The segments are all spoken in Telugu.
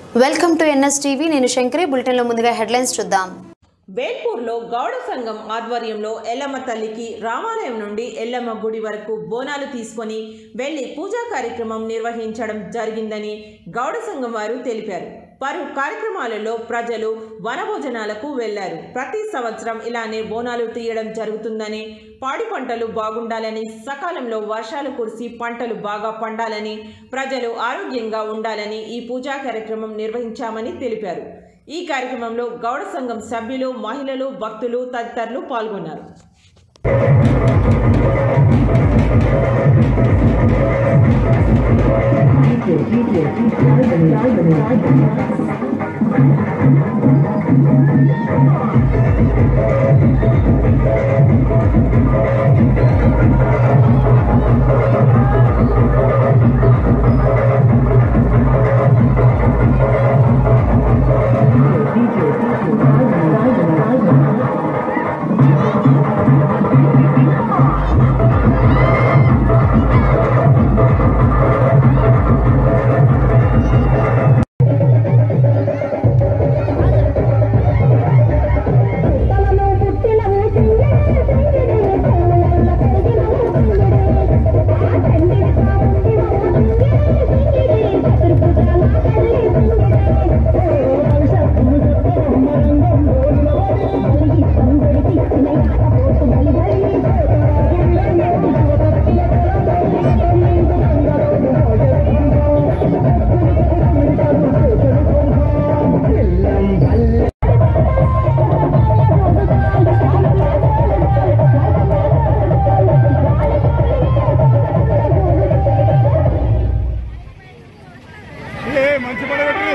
వెల్కమ్ టు ఎన్ఎస్ టీవీ నేను శంకరి బులెటిన్లో ముందుగా హెడ్లైన్స్ చూద్దాం వేల్పూర్లో గౌడ సంఘం ఆధ్వర్యంలో ఎల్లమ్మ తల్లికి రామాలయం నుండి ఎల్లమ్మ గుడి వరకు బోనాలు తీసుకొని వెళ్లి పూజా కార్యక్రమం నిర్వహించడం జరిగిందని గౌడ సంఘం వారు తెలిపారు పలు కార్యక్రమాలలో ప్రజలు వనభోజనాలకు వెళ్లారు ప్రతి సంవత్సరం ఇలానే బోనాలు తీయడం జరుగుతుందని పాడి పంటలు బాగుండాలని సకాలంలో వర్షాలు కురిసి పంటలు బాగా పండాలని ప్రజలు ఆరోగ్యంగా ఉండాలని ఈ పూజా కార్యక్రమం నిర్వహించామని తెలిపారు ఈ కార్యక్రమంలో గౌడ సంఘం సభ్యులు మహిళలు భక్తులు తదితరులు పాల్గొన్నారు తలలో పుట్టిన ఊసింగే సింగిడి తలలో పెరిగిన ఊసింగిడి ఆ తండ్రి కాపుట్టి ఊసింగే సింగిడి తిరుపతిల తల్లి సింగిడి ఓ వంశము మరంగం బలి సంగడి తిచ్చిన యాట పోతు బలి బలి ఏ మంచి పడగట్టి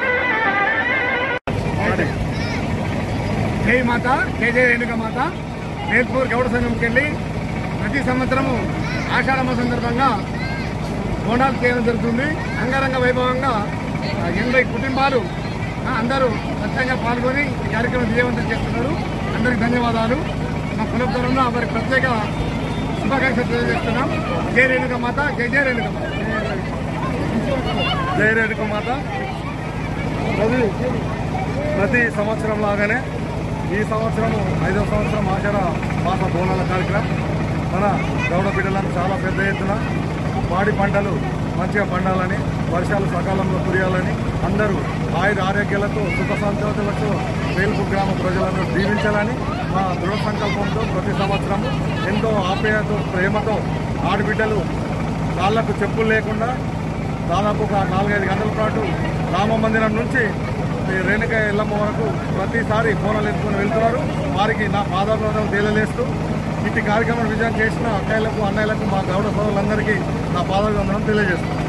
జై మాత జై జయ రేణుక మాత నేర్పూర్ గౌడ సంఘంకి వెళ్ళి ప్రతి సంవత్సరము ఆషాఢమ సందర్భంగా బోనాలు చేయడం జరుగుతుంది అంగరంగ వైభవంగా ఆ, ఎనభై కుటుంబాలు ఆ, అందరూ స్వచ్ఛంగా పాల్గొని ఈ కార్యక్రమం విజయవంతం చేస్తున్నారు అందరికి ధన్యవాదాలు మా కులపురంలో వారికి ప్రత్యేక శుభాకాంక్షలు తెలియజేస్తున్నాం జై రేణుక మాత జై జయ రేణుక మాత జై రేణుక మాత ప్రతి ప్రతి సంవత్సరం లాగానే ఈ సంవత్సరం ఐదవ సంవత్సరం ఆచార మాస బోనాల కార్యక్రమం మన గౌడ బిడ్డలను చాలా పెద్ద ఎత్తున పాడి పంటలు మంచిగా పండాలని వర్షాలు సకాలంలో కురియాలని అందరూ ఆయుధ ఆరోగ్యాలతో సుఖ సంతోషాలతో వేల్పు గ్రామ ప్రజలను దీవించాలని మా దృఢ సంకల్పంతో ప్రతి సంవత్సరం ఎంతో ఆప్యాయతో ప్రేమతో ఆడబిడ్డలు కాళ్ళకు చెప్పులు లేకుండా దాదాపు ఒక నాలుగైదు గంటల పాటు రామ మందిరం నుంచి ఈ రేణుక ఎల్లమ్మ వరకు ప్రతిసారి ఫోన్లు ఎత్తుకొని వెళ్తున్నారు వారికి నా పాదాభివందనం తేలలేస్తూ ఇటు కార్యక్రమం విజయం చేసిన అక్కయ్యలకు అన్నయ్యలకు మా గౌడ సోదరులందరికీ నా పాదాభివందనం తెలియజేస్తున్నాను